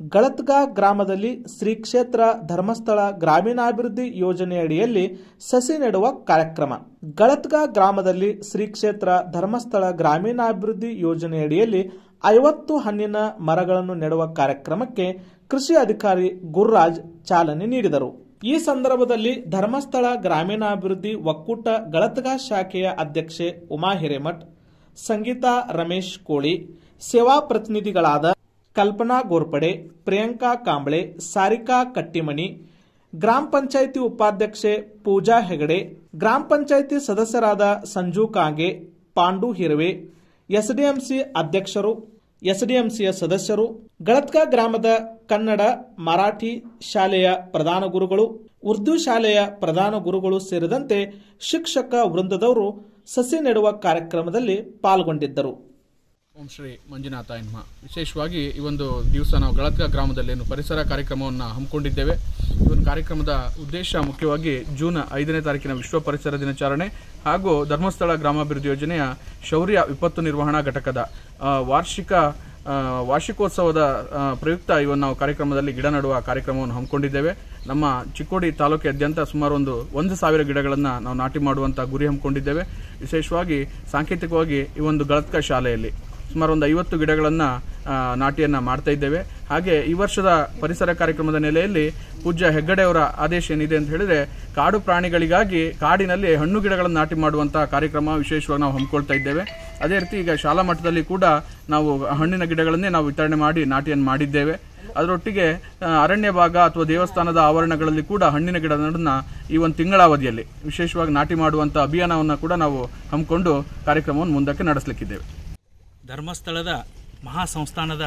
ಗಳತ್ಗಾ ಗ್ರಾಮದಲ್ಲಿ ಶ್ರೀ ಕ್ಷೇತ್ರ ಧರ್ಮಸ್ಥಳ ಗ್ರಾಮೀಣಾಭಿವೃದ್ಧಿ ಯೋಜನೆಯಡಿಯಲ್ಲಿ ಸಸಿ ನೆಡುವ ಕಾರ್ಯಕ್ರಮ ಗಳತ್ಗಾ ಗ್ರಾಮದಲ್ಲಿ ಶ್ರೀ ಕ್ಷೇತ್ರ ಧರ್ಮಸ್ಥಳ ಗ್ರಾಮೀಣಾಭಿವೃದ್ಧಿ ಯೋಜನೆಯಡಿಯಲ್ಲಿ ಐವತ್ತು ಹಣ್ಣಿನ ಮರಗಳನ್ನು ನೆಡುವ ಕಾರ್ಯಕ್ರಮಕ್ಕೆ ಕೃಷಿ ಅಧಿಕಾರಿ ಗುರುರಾಜ್ ಚಾಲನೆ ನೀಡಿದರು ಈ ಸಂದರ್ಭದಲ್ಲಿ ಧರ್ಮಸ್ಥಳ ಗ್ರಾಮೀಣಾಭಿವೃದ್ಧಿ ಒಕ್ಕೂಟ ಗಳತ್ಗಾ ಶಾಖೆಯ ಅಧ್ಯಕ್ಷೆ ಉಮಾ ಹಿರೇಮಠ್ ಸಂಗೀತಾ ರಮೇಶ್ ಕೋಳಿ ಸೇವಾ ಪ್ರತಿನಿಧಿಗಳಾದ ಕಲ್ಪನಾ ಗೋರ್ಪಡೆ ಪ್ರಿಯಾಂಕಾ ಕಾಂಬಳೆ ಸಾರಿಕಾ ಕಟ್ಟಿಮನಿ ಗ್ರಾಮ ಪಂಚಾಯಿತಿ ಉಪಾಧ್ಯಕ್ಷೆ ಪೂಜಾ ಹೆಗಡೆ ಗ್ರಾಮ ಪಂಚಾಯಿತಿ ಸದಸ್ಯರಾದ ಸಂಜು ಕಾಂಗೆ ಪಾಂಡು ಹಿರವೆ ಎಸ್ಡಿಎಂಸಿ ಅಧ್ಯಕ್ಷರು ಎಸ್ಡಿಎಂಸಿಯ ಸದಸ್ಯರು ಗಳತ್ಕಾ ಗ್ರಾಮದ ಕನ್ನಡ ಮರಾಠಿ ಶಾಲೆಯ ಪ್ರಧಾನ ಗುರುಗಳು ಉರ್ದು ಶಾಲೆಯ ಪ್ರಧಾನ ಗುರುಗಳು ಸೇರಿದಂತೆ ಶಿಕ್ಷಕ ವೃಂದದವರು ಸಸಿ ನೆಡುವ ಕಾರ್ಯಕ್ರಮದಲ್ಲಿ ಪಾಲ್ಗೊಂಡಿದ್ದರು ಓಂ ಶ್ರೀ ಮಂಜುನಾಥ ಎನ್ಮ ವಿಶೇಷವಾಗಿ ಈ ಒಂದು ದಿವಸ ನಾವು ಗಳತ್ಕ ಗ್ರಾಮದಲ್ಲಿ ಏನು ಪರಿಸರ ಕಾರ್ಯಕ್ರಮವನ್ನು ಹಮ್ಮಿಕೊಂಡಿದ್ದೇವೆ ಈ ಒಂದು ಕಾರ್ಯಕ್ರಮದ ಉದ್ದೇಶ ಮುಖ್ಯವಾಗಿ ಜೂನ್ ಐದನೇ ತಾರೀಕಿನ ವಿಶ್ವ ಪರಿಸರ ದಿನಾಚರಣೆ ಹಾಗೂ ಧರ್ಮಸ್ಥಳ ಗ್ರಾಮಾಭಿವೃದ್ಧಿ ಯೋಜನೆಯ ಶೌರ್ಯ ವಿಪತ್ತು ನಿರ್ವಹಣಾ ಘಟಕದ ಆ, ವಾರ್ಷಿಕ ಆ, ವಾರ್ಷಿಕೋತ್ಸವದ ಆ, ಪ್ರಯುಕ್ತ ಈ ಒಂದು ನಾವು ಕಾರ್ಯಕ್ರಮದಲ್ಲಿ ಗಿಡ ನೆಡುವ ಕಾರ್ಯಕ್ರಮವನ್ನು ಹಮ್ಮಿಕೊಂಡಿದ್ದೇವೆ ನಮ್ಮ ಚಿಕ್ಕೋಡಿ ತಾಲೂಕಾದ್ಯಂತ ಸುಮಾರು ಒಂದು ಒಂದು ಸಾವಿರ ಗಿಡಗಳನ್ನು ನಾವು ನಾಟಿ ಮಾಡುವಂತ ಗುರಿ ಹಮ್ಮಿಕೊಂಡಿದ್ದೇವೆ ವಿಶೇಷವಾಗಿ ಸಾಂಕೇತಿಕವಾಗಿ ಈ ಒಂದು ಗಳತ್ಕ ಶಾಲೆಯಲ್ಲಿ ಸುಮಾರು ಒಂದು ಐವತ್ತು ಗಿಡಗಳನ್ನು ನಾಟಿಯನ್ನ ಮಾಡ್ತಾ ಇದ್ದೇವೆ ಹಾಗೆ ಈ ವರ್ಷದ ಪರಿಸರ ಕಾರ್ಯಕ್ರಮದ ನೆಲೆಯಲ್ಲಿ ಪೂಜ್ಯ ಹೆಗ್ಗಡೆ ಅವರ ಆದೇಶ ಏನಿದೆ ಅಂತ ಹೇಳಿದ್ರೆ ಕಾಡು ಪ್ರಾಣಿಗಳಿಗಾಗಿ ಕಾಡಿನಲ್ಲಿ ಹಣ್ಣು ಗಿಡಗಳನ್ನು ನಾಟಿ ಮಾಡುವಂತಹ ಕಾರ್ಯಕ್ರಮ ವಿಶೇಷವಾಗಿ ನಾವು ಹಮ್ಮಿಕೊಳ್ತಾ ಇದ್ದೇವೆ ಅದೇ ರೀತಿ ಈಗ ಶಾಲಾ ಮಟ್ಟದಲ್ಲಿ ಕೂಡ ನಾವು ಹಣ್ಣಿನ ಗಿಡಗಳನ್ನೇ ನಾವು ವಿತರಣೆ ಮಾಡಿ ನಾಟಿಯನ್ನು ಮಾಡಿದ್ದೇವೆ ಅದರೊಟ್ಟಿಗೆ ಆ, ಅರಣ್ಯ ಭಾಗ ಅಥವಾ ದೇವಸ್ಥಾನದ ಆವರಣಗಳಲ್ಲಿ ಕೂಡ ಹಣ್ಣಿನ ಗಿಡಗಳನ್ನ ಈ ಒಂದು ತಿಂಗಳ ಅವಧಿಯಲ್ಲಿ ವಿಶೇಷವಾಗಿ ನಾಟಿ ಮಾಡುವಂತ ಅಭಿಯಾನವನ್ನು ಕೂಡ ನಾವು ಹಮ್ಮಿಕೊಂಡು ಕಾರ್ಯಕ್ರಮವನ್ನು ಮುಂದಕ್ಕೆ ನಡೆಸಲಿಕ್ಕಿದ್ದೇವೆ ಧರ್ಮಸ್ಥಳದ ಮಹಾಸಂಸ್ಥಾನದ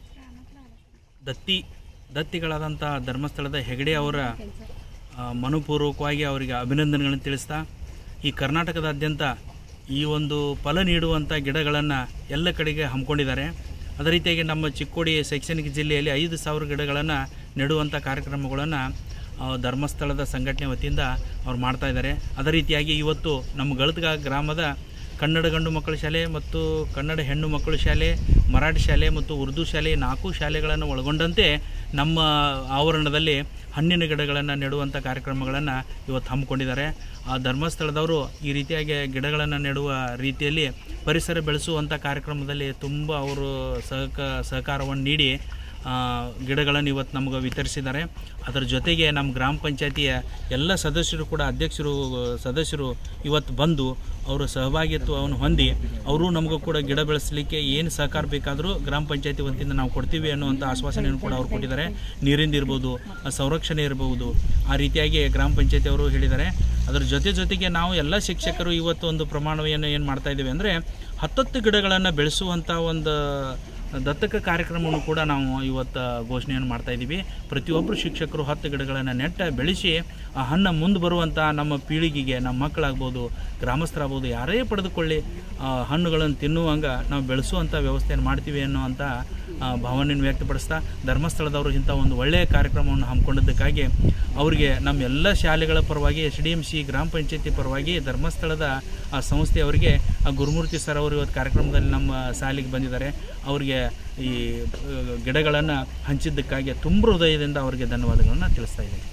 ದತ್ತಿ ದತ್ತಿಗಳಾದಂಥ ಧರ್ಮಸ್ಥಳದ ಹೆಗಡೆ ಅವರ ಆ, ಮನಪೂರ್ವಕವಾಗಿ ಅವರಿಗೆ ಅಭಿನಂದನೆಗಳನ್ನು ತಿಳಿಸ್ತಾ ಈ ಕರ್ನಾಟಕದಾದ್ಯಂತ ಈ ಒಂದು ಫಲ ನೀಡುವಂಥ ಗಿಡಗಳನ್ನು ಎಲ್ಲ ಕಡೆಗೆ ಹಮ್ಮಿಕೊಂಡಿದ್ದಾರೆ ಅದೇ ರೀತಿಯಾಗಿ ನಮ್ಮ ಚಿಕ್ಕೋಡಿ ಶೈಕ್ಷಣಿಕ ಜಿಲ್ಲೆಯಲ್ಲಿ ಐದು ಸಾವಿರ ಗಿಡಗಳನ್ನು ನೆಡುವಂಥ ಕಾರ್ಯಕ್ರಮಗಳನ್ನು ಆ, ಧರ್ಮಸ್ಥಳದ ಸಂಘಟನೆ ವತಿಯಿಂದ ಅವ್ರು ಮಾಡ್ತಾ ಇದ್ದಾರೆ ಅದೇ ರೀತಿಯಾಗಿ ಇವತ್ತು ನಮ್ಮ ಗಳತ್ಗ ಗ್ರಾಮದ ಕನ್ನಡ ಗಂಡು ಮಕ್ಕಳ ಶಾಲೆ ಮತ್ತು ಕನ್ನಡ ಹೆಣ್ಣು ಮಕ್ಕಳ ಶಾಲೆ ಮರಾಠಿ ಶಾಲೆ ಮತ್ತು ಉರ್ದು ಶಾಲೆ ಈ ನಾಲ್ಕು ಶಾಲೆಗಳನ್ನು ಒಳಗೊಂಡಂತೆ ನಮ್ಮ ಆವರಣದಲ್ಲಿ ಹಣ್ಣಿನ ಗಿಡಗಳನ್ನು ನೆಡುವಂಥ ಕಾರ್ಯಕ್ರಮಗಳನ್ನು ಇವತ್ತು ಹಮ್ಮಿಕೊಂಡಿದ್ದಾರೆ ಆ ಧರ್ಮಸ್ಥಳದವರು ಈ ರೀತಿಯಾಗಿ ಗಿಡಗಳನ್ನು ನೆಡುವ ರೀತಿಯಲ್ಲಿ ಪರಿಸರ ಬೆಳೆಸುವಂಥ ಕಾರ್ಯಕ್ರಮದಲ್ಲಿ ತುಂಬ ಅವರು ಸಹಕ ಸಹಕಾರವನ್ನು ನೀಡಿ ಆ, ಗಿಡಗಳನ್ನು ಇವತ್ತು ನಮಗೆ ವಿತರಿಸಿದ್ದಾರೆ ಅದರ ಜೊತೆಗೆ ನಮ್ಮ ಗ್ರಾಮ ಪಂಚಾಯತಿಯ ಎಲ್ಲ ಸದಸ್ಯರು ಕೂಡ ಅಧ್ಯಕ್ಷರು ಸದಸ್ಯರು ಇವತ್ತು ಬಂದು ಅವರ ಸಹಭಾಗಿತ್ವವನ್ನು ಹೊಂದಿ ಅವರು ನಮಗೂ ಕೂಡ ಗಿಡ ಬೆಳೆಸಲಿಕ್ಕೆ ಏನು ಸಹಕಾರ ಬೇಕಾದರೂ ಗ್ರಾಮ ಪಂಚಾಯತಿ ವತಿಯಿಂದ ನಾವು ಕೊಡ್ತೀವಿ ಅನ್ನುವಂಥ ಆಶ್ವಾಸನೆಯನ್ನು ಕೂಡ ಅವರು ಕೊಟ್ಟಿದ್ದಾರೆ ನೀರಿಂದ ಇರ್ಬೋದು ಆ ಸಂರಕ್ಷಣೆ ಇರಬಹುದು ಆ ರೀತಿಯಾಗಿ ಗ್ರಾಮ ಪಂಚಾಯತಿ ಅವರು ಹೇಳಿದ್ದಾರೆ ಅದರ ಜೊತೆ ಜೊತೆಗೆ ನಾವು ಎಲ್ಲ ಶಿಕ್ಷಕರು ಇವತ್ತು ಒಂದು ಪ್ರಮಾಣವನ್ನು ಏನು ಮಾಡ್ತಾ ಇದ್ದೀವಿ ಅಂದರೆ ಹತ್ತತ್ತು ಗಿಡಗಳನ್ನು ಬೆಳೆಸುವಂಥ ಒಂದು ದತ್ತಕ ಕಾರ್ಯಕ್ರಮವನ್ನು ಕೂಡ ನಾವು ಇವತ್ತು ಘೋಷಣೆಯನ್ನು ಮಾಡ್ತಾ ಇದ್ದೀವಿ ಪ್ರತಿಯೊಬ್ಬರು ಶಿಕ್ಷಕರು ಹತ್ತು ಗಿಡಗಳನ್ನು ನೆಟ್ಟ ಬೆಳೆಸಿ ಆ ಹಣ್ಣು ಮುಂದೆ ಬರುವಂಥ ನಮ್ಮ ಪೀಳಿಗೆಗೆ ನಮ್ಮ ಮಕ್ಕಳಾಗ್ಬೋದು ಗ್ರಾಮಸ್ಥರಾಗ್ಬೋದು ಯಾರೇ ಪಡೆದುಕೊಳ್ಳಿ ಆ ಹಣ್ಣುಗಳನ್ನು ತಿನ್ನುವಂಗೆ ನಾವು ಬೆಳೆಸುವಂಥ ವ್ಯವಸ್ಥೆಯನ್ನು ಮಾಡ್ತೀವಿ ಅನ್ನುವಂಥ ಆ, ಭಾವನೆಯನ್ನು ವ್ಯಕ್ತಪಡಿಸ್ತಾ ಧರ್ಮಸ್ಥಳದವರು ಇಂಥ ಒಂದು ಒಳ್ಳೆಯ ಕಾರ್ಯಕ್ರಮವನ್ನು ಹಮ್ಮಿಕೊಂಡಿದ್ದಕ್ಕಾಗಿ ಅವರಿಗೆ ನಮ್ಮ ಎಲ್ಲ ಶಾಲೆಗಳ ಪರವಾಗಿ ಎಸ್ ಡಿ ಎಮ್ ಸಿ ಗ್ರಾಮ ಪಂಚಾಯತಿ ಪರವಾಗಿ ಧರ್ಮಸ್ಥಳದ ಆ ಸಂಸ್ಥೆಯವರಿಗೆ ಆ ಗುರುಮೂರ್ತಿ ಸರ್ ಅವರು ಇವತ್ತು ಕಾರ್ಯಕ್ರಮದಲ್ಲಿ ನಮ್ಮ ಶಾಲೆಗೆ ಬಂದಿದ್ದಾರೆ ಅವರಿಗೆ ಈ ಗಿಡಗಳನ್ನು ಹಂಚಿದ್ದಕ್ಕಾಗಿ ತುಂಬ ಹೃದಯದಿಂದ ಅವರಿಗೆ ಧನ್ಯವಾದಗಳನ್ನು ತಿಳಿಸ್ತಾ ಇದ್ದೀನಿ